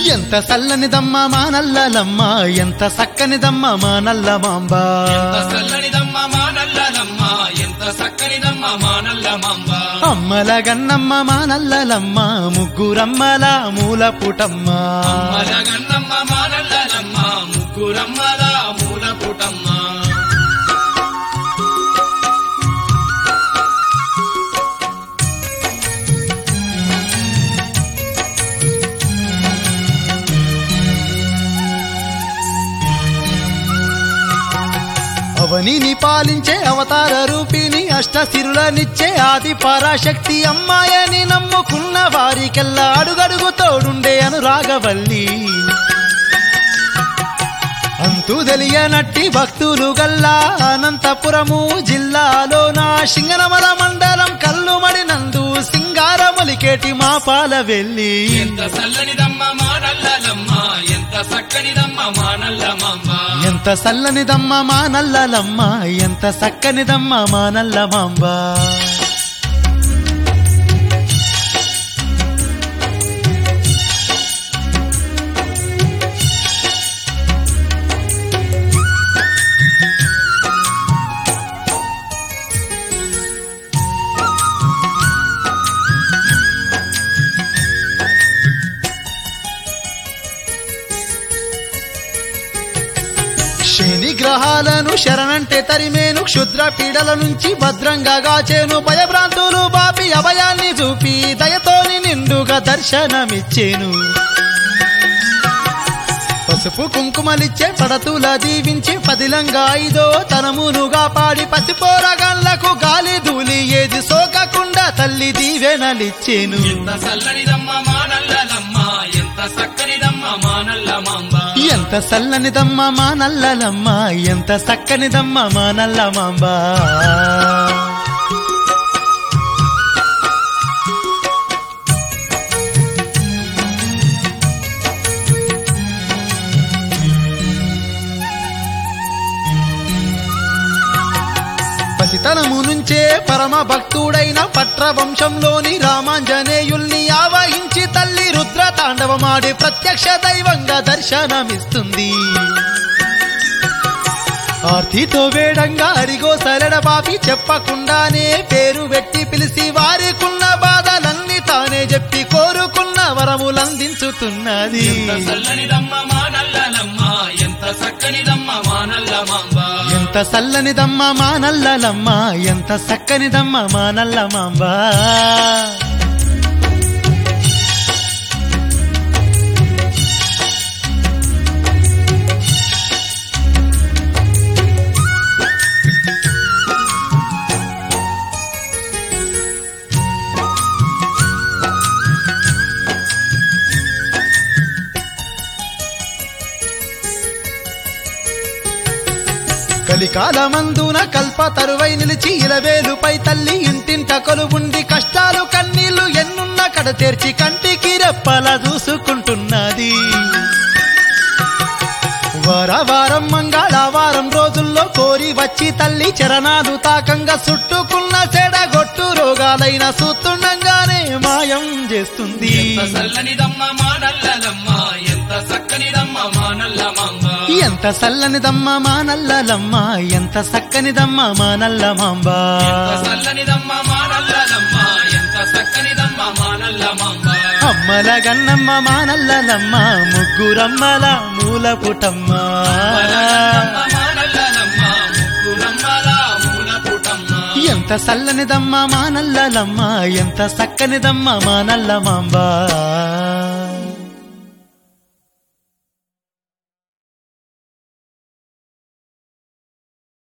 ఎంత సల్లనిదమ్మ మా నల్లలమ్మ ఎంత సక్కనిదమ్మ మా నల్ల మాంబ ఎంత చల్లనిదమ్మ మా నల్లలమ్మ ఎంత చక్కనిదమ్మ మా నల్ల మాంబ అమ్మల గన్నమ్మ మా నల్లలమ్మ ముగ్గురమ్మల మూల పుటమ్మ అమ్మల గన్నమ్మ మా నల్లలమ్మ ముగ్గురమ్మల మూల పుటమ్మ అవనిని పాలించే అవతార రూపిణి అష్టసిరులనిచ్చే ఆది పరాశక్తి అమ్మాయని నమ్ముకున్న వారికెల్లా అడుగడుగు తోడుండే అనురాగవల్లి అంతు తెలియనట్టి భక్తులు గల్లా అనంతపురము జిల్లాలోన సింగనమల మండలం కల్లుమడి నందు సింగారములికేటి మా పాల వెళ్ళి ఎంత చల్లనిదమ్మ మా నల్లలమ్మ ఎంత చక్కనిదమ్మ మా నల్ల మాంబ ఎంత సల్లనిదమ్మ మా నల్లలమ్మ ఎంత సక్కనిదమ్మ మా నల్ల మాంబ శని గ్రహాలను శరణంటే తరిమేను క్షుద్ర పీడల నుంచి భద్రంగా గాచేను భయభ్రాంతులు బాపి అభయాన్ని చూపి దయతోని నిండుగా దర్శనమిచ్చేను పసుపు కుంకుమలిచ్చే పడతుల దీవించి పదిలంగా ఐదో తనమునుగా పాడి పసిపోరగాళ్లకు గాలి ధూళి ఏది సోకకుండా తల్లి దీవెనలిచ్చేను ఎంత చల్లనిదమ్మ మా నల్లలమ్మ ఎంత చక్కనిదమ్మ మా నల్ల మాంబ ఎంత సల్లనిదమ్మ మా నల్లలమ్మ ఎంత సక్కనిదమ్మ మా నల్ల మాంబ పసితనము నుంచే పరమ భక్తుడైన పట్ర వంశంలోని రామాంజనేయుల్ని ఆవహించి తల్లి రుద్ర తాండవమాడి ప్రత్యక్ష దైవంగా దర్శనమిస్తుంది ఆర్తితో వేడంగా అడిగో సలడ బాపి చెప్పకుండానే పేరు పెట్టి పిలిచి వారికున్న బాధలన్నీ తానే చెప్పి కోరుకున్న వరములందించుతున్నది ఎంత చల్లనిదమ్మ మా నల్లలమ్మ ఎంత చక్కనిదమ్మ మా నల్ల మాంబ ఎంత సల్లనిదమ్మ మా నల్లలమ్మ ఎంత సక్కనిదమ్మ మా నల్ల మాంబ కలికాలమందున కల్ప తరువై నిలిచి ఇలవేలుపై తల్లి ఇంటింట కొలువుండి కష్టాలు కన్నీళ్లు ఎన్నున్న కడ తెర్చి కంటికి రెప్పలా చూసుకుంటున్నది వార వారం మంగళవారం రోజుల్లో కోరి వచ్చి తల్లి చరణాలు తాకంగా చుట్టుకున్న చెడగొట్టు రోగాలైన సూతుండగానే మాయం చేస్తుంది ఎంత చల్లనిదమ్మ మా నల్లలమ్మ ఎంత చక్కనిదమ్మ మా నల్ల మాంబ ఎంత సల్లనిదమ్మ మా నల్లలమ్మ ఎంత సక్కనిదమ్మ మా నల్ల మాంబ ఎంత చల్లనిదమ్మ మా నల్లలమ్మ ఎంత చక్కనిదమ్మ మా నల్ల మాంబ అమ్మల గన్నమ్మ మా నల్లలమ్మ ముగ్గురమ్మల మూల పుటమ్మ బలగన్నమ్మ మా నల్లలమ్మ ముగ్గురమ్మల మూల పుటమ్మ ఎంత సల్లనిదమ్మ మా నల్లలమ్మ ఎంత సక్కనిదమ్మ మా నల్ల మాంబ